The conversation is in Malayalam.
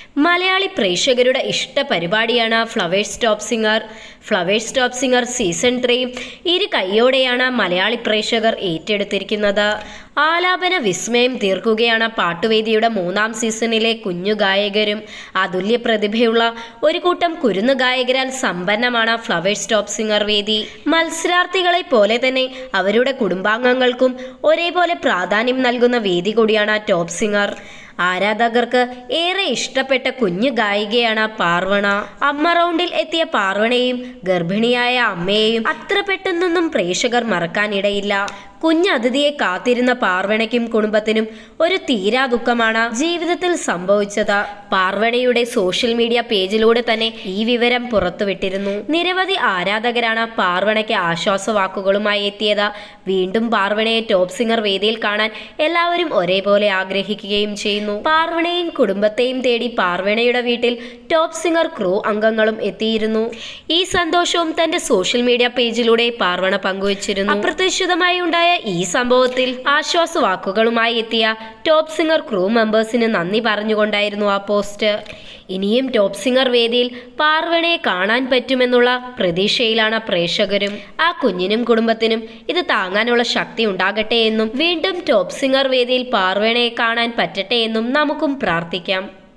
മലയാളി പ്രേക്ഷകരുടെ ഇഷ്ട പരിപാടിയാണ് Flowers top singer Flowers top singer season three ഇരു കൈയോടെയാണ് മലയാളി പ്രേക്ഷകർ ഏറ്റെടുത്തിരിക്കുന്നത് ആലാപന വിസ്മയം തീർക്കുകയാണ് പാട്ടുവേദിയുടെ മൂന്നാം സീസണിലെ കുഞ്ഞു ഗായകരും അതുല്യ പ്രതിഭയുള്ള ഒരു കൂട്ടം കുരുന്നു ഗായകരാൽ സമ്പന്നമാണ് ഫ്ലവേഴ്സ് ടോപ്പ് സിംഗർ വേദി മത്സരാർത്ഥികളെ പോലെ തന്നെ അവരുടെ കുടുംബാംഗങ്ങൾക്കും ഒരേപോലെ പ്രാധാന്യം നൽകുന്ന വേദി കൂടിയാണ് ടോപ്പ് സിംഗർ ആരാധകർക്ക് ഏറെ ഇഷ്ടപ്പെട്ട കുഞ്ഞു ഗായികയാണ് പാർവണ അമ്മ റൗണ്ടിൽ എത്തിയ പാർവണയെയും ഗർഭിണിയായ അമ്മയെയും അത്ര പെട്ടെന്നൊന്നും പ്രേക്ഷകർ മറക്കാനിടയില്ല കുഞ്ഞ് അതിഥിയെ കാത്തിരുന്ന പാർവണയ്ക്കും കുടുംബത്തിനും ഒരു തീരാ ദുഃഖമാണ് ജീവിതത്തിൽ സംഭവിച്ചത് പാർവണയുടെ സോഷ്യൽ മീഡിയ പേജിലൂടെ തന്നെ ഈ വിവരം പുറത്തുവിട്ടിരുന്നു നിരവധി ആരാധകരാണ് പാർവണയ്ക്ക് ആശ്വാസവാക്കുകളുമായി എത്തിയത് വീണ്ടും പാർവണയെ ടോപ്പ് സിംഗർ വേദിയിൽ കാണാൻ എല്ലാവരും ഒരേപോലെ ആഗ്രഹിക്കുകയും ചെയ്യുന്നു പാർവണയും കുടുംബത്തെയും തേടി പാർവണയുടെ വീട്ടിൽ ടോപ്പ് സിംഗർ ക്രൂ അംഗങ്ങളും എത്തിയിരുന്നു ഈ സന്തോഷവും തന്റെ സോഷ്യൽ മീഡിയ പേജിലൂടെ പാർവണ പങ്കുവച്ചിരുന്നു അപ്രതീക്ഷിതമായി ഉണ്ടായ ഈ സംഭവത്തിൽ ആശ്വാസ വാക്കുകളുമായി എത്തിയ ടോപ്പ് സിംഗർ ക്രൂ മെമ്പേഴ്സിന് നന്ദി പറഞ്ഞുകൊണ്ടായിരുന്നു ആ പോസ്റ്റ് ഇനിയും ടോപ്പ് സിംഗർ വേദിയിൽ പാർവണയെ കാണാൻ പറ്റുമെന്നുള്ള പ്രതീക്ഷയിലാണ് പ്രേക്ഷകരും ആ കുഞ്ഞിനും കുടുംബത്തിനും ഇത് താങ്ങാനുള്ള ശക്തി ഉണ്ടാകട്ടെ എന്നും വീണ്ടും ടോപ്പ് സിംഗർ വേദിയിൽ പാർവണയെ കാണാൻ പറ്റട്ടെ എന്നും നമുക്കും പ്രാർത്ഥിക്കാം